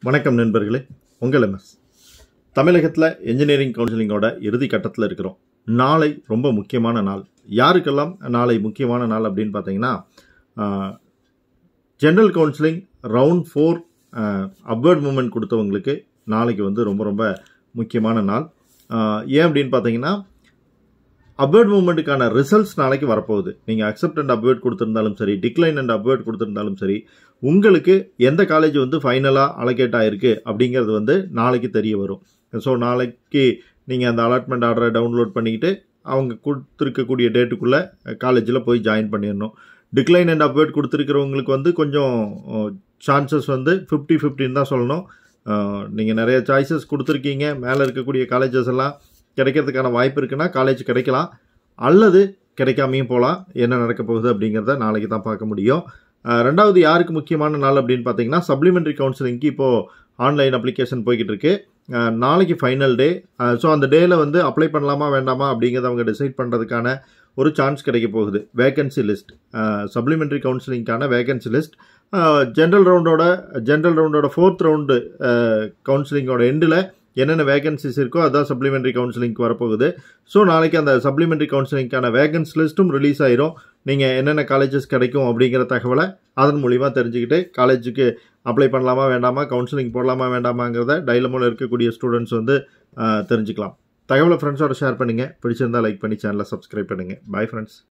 வணக்கம் நண்பர்களே உங்கள் எம்எஸ் தமிழகத்தில் என்ஜினியரிங் கவுன்சிலிங்கோட இறுதி கட்டத்தில் இருக்கிறோம் நாளை ரொம்ப முக்கியமான நாள் யாருக்கெல்லாம் நாளை முக்கியமான நாள் அப்படின்னு பார்த்தீங்கன்னா general counselling round four upward movement கொடுத்தவங்களுக்கு நாளைக்கு வந்து ரொம்ப ரொம்ப முக்கியமான நாள் ஆஹ் ஏன் அப்படின்னு பார்த்தீங்கன்னா அப்வேர்ட் மூவ்மெண்ட்டுக்கான ரிசல்ட்ஸ் நாளைக்கு வரப்போகுது நீங்கள் அக்செப்ட் அண்ட் அப்வேர்ட் கொடுத்துருந்தாலும் சரி டிக்ளைன் அண்ட் அப்வேர்ட் கொடுத்துருந்தாலும் சரி உங்களுக்கு எந்த காலேஜ் வந்து ஃபைனலாக அலோகேட் ஆகிருக்கு அப்படிங்கிறது வந்து நாளைக்கு தெரிய வரும் ஸோ நாளைக்கு நீங்கள் அந்த அலாட்மெண்ட் ஆர்டரை டவுன்லோட் பண்ணிக்கிட்டு அவங்க கொடுத்துருக்கக்கூடிய டேட்டுக்குள்ளே காலேஜில் போய் ஜாயின் பண்ணிடணும் டிக்ளைன் அண்ட் அப்வேர்ட் கொடுத்துருக்கிறவங்களுக்கு வந்து கொஞ்சம் சான்சஸ் வந்து ஃபிஃப்டி ஃபிஃப்டின்னு தான் சொல்லணும் நீங்கள் நிறைய சாய்ஸஸ் கொடுத்துருக்கீங்க மேலே இருக்கக்கூடிய காலேஜஸ் எல்லாம் கிடைக்கிறதுக்கான வாய்ப்பு இருக்குன்னா காலேஜ் கிடைக்கலாம் அல்லது கிடைக்காமையும் போகலாம் என்ன நடக்க போகுது அப்படிங்கிறத நாளைக்கு தான் பார்க்க முடியும் அஹ் ரெண்டாவது யாருக்கு முக்கியமான நாள் அப்படின்னு பார்த்தீங்கன்னா சப்ளிமெண்ட்ரி கவுன்சிலிங்க்கு இப்போது ஆன்லைன் அப்ளிகேஷன் போய்கிட்டு இருக்கு அஹ் நாளைக்கு ஃபைனல் டே ஸோ அந்த டேயில் வந்து அப்ளை பண்ணலாமா வேண்டாமா அப்படிங்கிறத அவங்க டிசைட் பண்ணுறதுக்கான ஒரு சான்ஸ் கிடைக்க போகுது வேகன்சி லிஸ்ட் சப்ளிமெண்ட்ரி கவுன்சிலிங்க்கான வேகன்சி லிஸ்ட் ஜென்ரல் ரவுண்டோட ஜென்ரல் ரவுண்டோட ஃபோர்த் ரவுண்டு கவுன்சிலிங்கோட எண்டில் என்னென்ன வேகன்சிஸ் இருக்கோ அதான் சப்ளிமெண்ட்ரி கவுன்சிலிங்க்கு வரப்போகுது ஸோ நாளைக்கு அந்த சப்ளிமெண்ட்ரி கவுன்சிலிங்க்கான வேகன்ஸ் லிஸ்ட்டும் ரிலீஸ் ஆயிரும் நீங்கள் என்னென்ன காலேஜஸ் கிடைக்கும் அப்படிங்கிற தகவலை அதன் மூலிமா தெரிஞ்சுக்கிட்டு காலேஜுக்கு அப்ளை பண்ணலாமா வேண்டாமா கவுன்சிலிங் போடலாமா வேண்டாமாங்கிறத டைலமோவில் இருக்கக்கூடிய ஸ்டூடெண்ட்ஸ் வந்து அஹ், தெரிஞ்சுக்கலாம் தகவலை ஃப்ரெண்ட்ஸோட ஷேர் பண்ணுங்கள் பிடிச்சிருந்தா லைக் பண்ணி சேனலை சப்ஸ்கிரைப் பண்ணுங்கள் பை ஃப்ரெண்ட்ஸ்